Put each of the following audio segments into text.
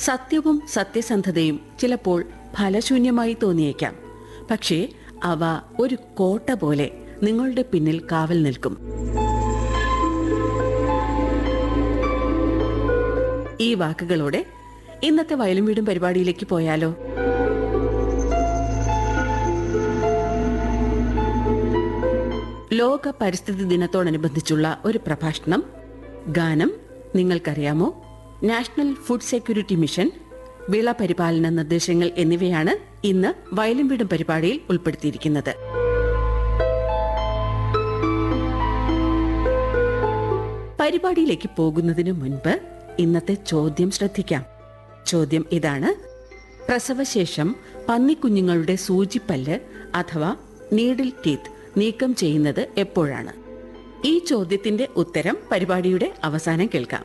സത്യവും സത്യസന്ധതയും ചിലപ്പോൾ ഫലശൂന്യമായി തോന്നിയേക്കാം പക്ഷേ അവ ഒരു കോട്ട പോലെ നിങ്ങളുടെ പിന്നിൽ കാവൽ നിൽക്കും ഈ വാക്കുകളോടെ ഇന്നത്തെ വയലും വീടും പരിപാടിയിലേക്ക് പോയാലോ ലോക പരിസ്ഥിതി ദിനത്തോടനുബന്ധിച്ചുള്ള ഒരു പ്രഭാഷണം ഗാനം നിങ്ങൾക്കറിയാമോ നാഷണൽ ഫുഡ് സെക്യൂരിറ്റി മിഷൻ വിള പരിപാലന നിർദ്ദേശങ്ങൾ എന്നിവയാണ് ഇന്ന് വയലും വീടും പരിപാടിയിൽ ഉൾപ്പെടുത്തിയിരിക്കുന്നത് പരിപാടിയിലേക്ക് പോകുന്നതിന് മുൻപ് ഇന്നത്തെ ചോദ്യം ശ്രദ്ധിക്കാം ചോദ്യം ഇതാണ് പ്രസവശേഷം പന്നിക്കുഞ്ഞുങ്ങളുടെ സൂചിപ്പല്ല് അഥവാ നീഡിൽ ടീത്ത് നീക്കം ചെയ്യുന്നത് എപ്പോഴാണ് ഈ ചോദ്യത്തിന്റെ ഉത്തരം പരിപാടിയുടെ അവസാനം കേൾക്കാം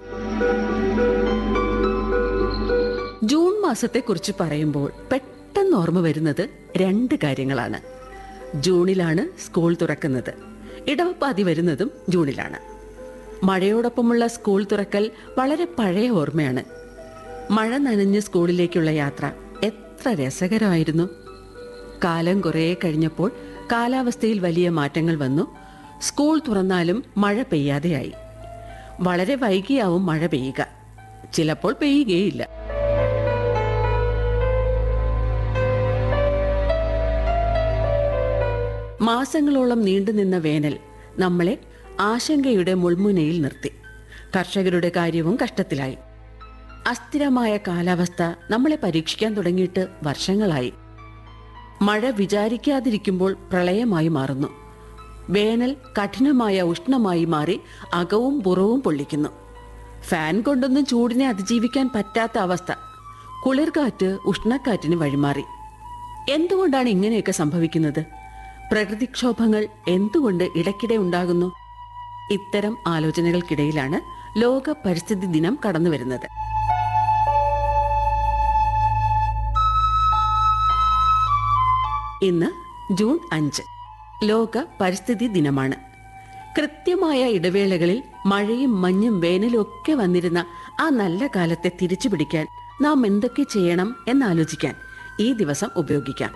ജൂൺ മാസത്തെക്കുറിച്ച് പറയുമ്പോൾ പെട്ടെന്ന് ഓർമ്മ വരുന്നത് രണ്ട് കാര്യങ്ങളാണ് ജൂണിലാണ് സ്കൂൾ തുറക്കുന്നത് ഇടവപ്പാതി വരുന്നതും ജൂണിലാണ് മഴയോടൊപ്പമുള്ള സ്കൂൾ തുറക്കൽ വളരെ പഴയ ഓർമ്മയാണ് മഴ നനഞ്ഞ് സ്കൂളിലേക്കുള്ള യാത്ര എത്ര രസകരമായിരുന്നു കാലം കുറേ കഴിഞ്ഞപ്പോൾ കാലാവസ്ഥയിൽ വലിയ മാറ്റങ്ങൾ വന്നു സ്കൂൾ തുറന്നാലും മഴ പെയ്യാതെയായി വളരെ വൈകിയാവും മഴ പെയ്യുക ചിലപ്പോൾ പെയ്യുകയില്ല മാസങ്ങളോളം നീണ്ടുനിന്ന വേനൽ നമ്മളെ ആശങ്കയുടെ മുൾമുനയിൽ നിർത്തി കർഷകരുടെ കാര്യവും കഷ്ടത്തിലായി അസ്ഥിരമായ കാലാവസ്ഥ നമ്മളെ പരീക്ഷിക്കാൻ തുടങ്ങിയിട്ട് വർഷങ്ങളായി മഴ വിചാരിക്കാതിരിക്കുമ്പോൾ പ്രളയമായി മാറുന്നു വേനൽ കഠിനമായ ഉഷ്ണമായി മാറി അകവും പുറവും പൊള്ളിക്കുന്നു ഫാൻ കൊണ്ടൊന്നും ചൂടിനെ അതിജീവിക്കാൻ പറ്റാത്ത അവസ്ഥ കുളിർകാറ്റ് ഉഷ്ണക്കാറ്റിന് വഴിമാറി എന്തുകൊണ്ടാണ് ഇങ്ങനെയൊക്കെ സംഭവിക്കുന്നത് പ്രകൃതിക്ഷോഭങ്ങൾ എന്തുകൊണ്ട് ഇടയ്ക്കിടെ ഉണ്ടാകുന്നു ഇത്തരം ആലോചനകൾക്കിടയിലാണ് ലോക പരിസ്ഥിതി ദിനം കടന്നു വരുന്നത് ഇന്ന് ജൂൺ അഞ്ച് ലോക പരിസ്ഥിതി ദിനമാണ് കൃത്യമായ ഇടവേളകളിൽ മഴയും മഞ്ഞും വേനലും ഒക്കെ വന്നിരുന്ന ആ നല്ല കാലത്തെ തിരിച്ചു പിടിക്കാൻ നാം എന്തൊക്കെ ചെയ്യണം എന്നാലോചിക്കാൻ ഈ ദിവസം ഉപയോഗിക്കാം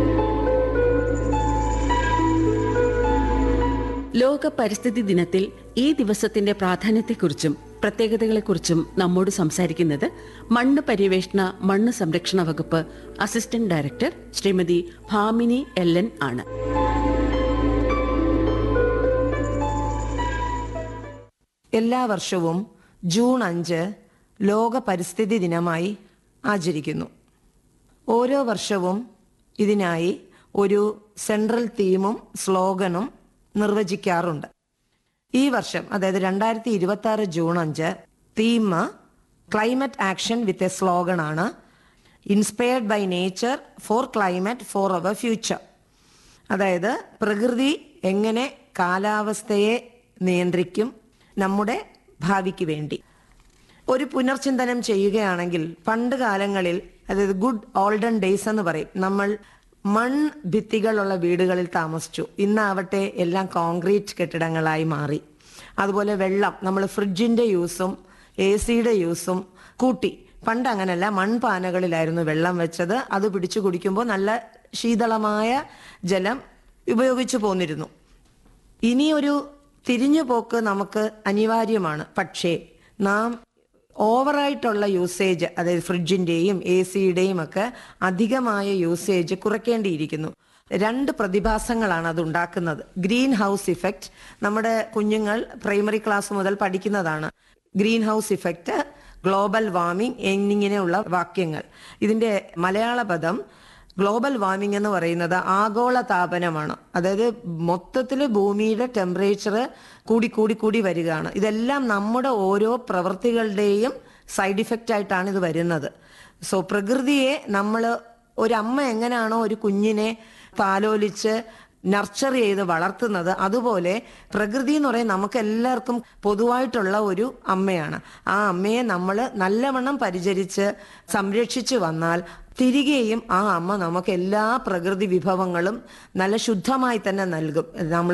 ലോക പരിസ്ഥിതി ദിനത്തിൽ ഈ ദിവസത്തിന്റെ പ്രാധാന്യത്തെക്കുറിച്ചും പ്രത്യേകതകളെക്കുറിച്ചും നമ്മോട് സംസാരിക്കുന്നത് മണ്ണ് പര്യവേഷണ മണ്ണ് സംരക്ഷണ വകുപ്പ് assistant director Shrimati Bhamini L N ആണ് എല്ലാ വർഷവും ജൂൺ അഞ്ച് ലോക പരിസ്ഥിതി ദിനമായി ആചരിക്കുന്നു ഓരോ വർഷവും ഇതിനായി ഒരു സെൻട്രൽ തീമും സ്ലോഗനും നിർവചിക്കാറുണ്ട് ഈ വർഷം അതായത് രണ്ടായിരത്തി ഇരുപത്തി ആറ് ജൂൺ അഞ്ച് theme climate action with a slogan ആണ് inspired by nature for climate for our future അതായത് പ്രകൃതി എങ്ങനെ കാലാവസ്ഥയെ നിയന്ത്രിക്കും നമ്മുടെ ഭാവിക്ക് വേണ്ടി ഒരു പുനർചിന്തനം ചെയ്യുകയാണെങ്കിൽ പണ്ട് കാലങ്ങളിൽ അതായത് ഗുഡ് ഓൾഡൻ ഡേയ്സ് എന്ന് പറയും നമ്മൾ മൺ ഭിത്തികളുള്ള വീടുകളിൽ താമസിച്ചു ഇന്നാവട്ടെ എല്ലാം കോൺക്രീറ്റ് കെട്ടിടങ്ങളായി മാറി അതുപോലെ വെള്ളം നമ്മൾ ഫ്രിഡ്ജിന്റെ യൂസും എ സിയുടെ യൂസും കൂട്ടി പണ്ട് അങ്ങനല്ല മൺപാനകളിലായിരുന്നു വെള്ളം വെച്ചത് അത് പിടിച്ചു കുടിക്കുമ്പോൾ നല്ല ശീതളമായ ജലം ഉപയോഗിച്ചു പോന്നിരുന്നു ഇനിയൊരു തിരിഞ്ഞുപോക്ക് നമുക്ക് അനിവാര്യമാണ് പക്ഷേ നാം ഓവറായിട്ടുള്ള യൂസേജ് അതായത് ഫ്രിഡ്ജിന്റെയും എ സിയുടെയും ഒക്കെ അധികമായ യൂസേജ് കുറയ്ക്കേണ്ടിയിരിക്കുന്നു രണ്ട് പ്രതിഭാസങ്ങളാണ് അത് ഉണ്ടാക്കുന്നത് ഗ്രീൻ ഹൗസ് ഇഫക്റ്റ് നമ്മുടെ കുഞ്ഞുങ്ങൾ പ്രൈമറി ക്ലാസ് മുതൽ പഠിക്കുന്നതാണ് greenhouse effect global warming എന്നിങ്ങനെയുള്ള വാക്യങ്ങൾ ഇതിന്റെ മലയാള പദം ഗ്ലോബൽ വാർമിംഗ് എന്ന് പറയുന്നത് ആഗോള താപനമാണ് അതായത് മൊത്തത്തിൽ ഭൂമിയുടെ ടെമ്പറേച്ചർ കൂടി കൂടി കൂടി വരികയാണ് ഇതെല്ലാം നമ്മുടെ ഓരോ പ്രവൃത്തികളുടെയും സൈഡ് ഇഫക്റ്റ് ആയിട്ടാണ് ഇത് വരുന്നത് സോ പ്രകൃതിയെ നമ്മൾ ഒരമ്മ എങ്ങനെയാണോ ഒരു കുഞ്ഞിനെ താലോലിച്ച് നർച്ചർ ചെയ്ത് വളർത്തുന്നത് അതുപോലെ പ്രകൃതി എന്ന് പറയുന്നത് നമുക്ക് എല്ലാവർക്കും പൊതുവായിട്ടുള്ള ഒരു അമ്മയാണ് ആ അമ്മയെ നമ്മൾ നല്ലവണ്ണം പരിചരിച്ച് സംരക്ഷിച്ചു വന്നാൽ തിരികെയും ആ അമ്മ നമുക്ക് എല്ലാ പ്രകൃതി വിഭവങ്ങളും നല്ല ശുദ്ധമായി തന്നെ നൽകും നമ്മൾ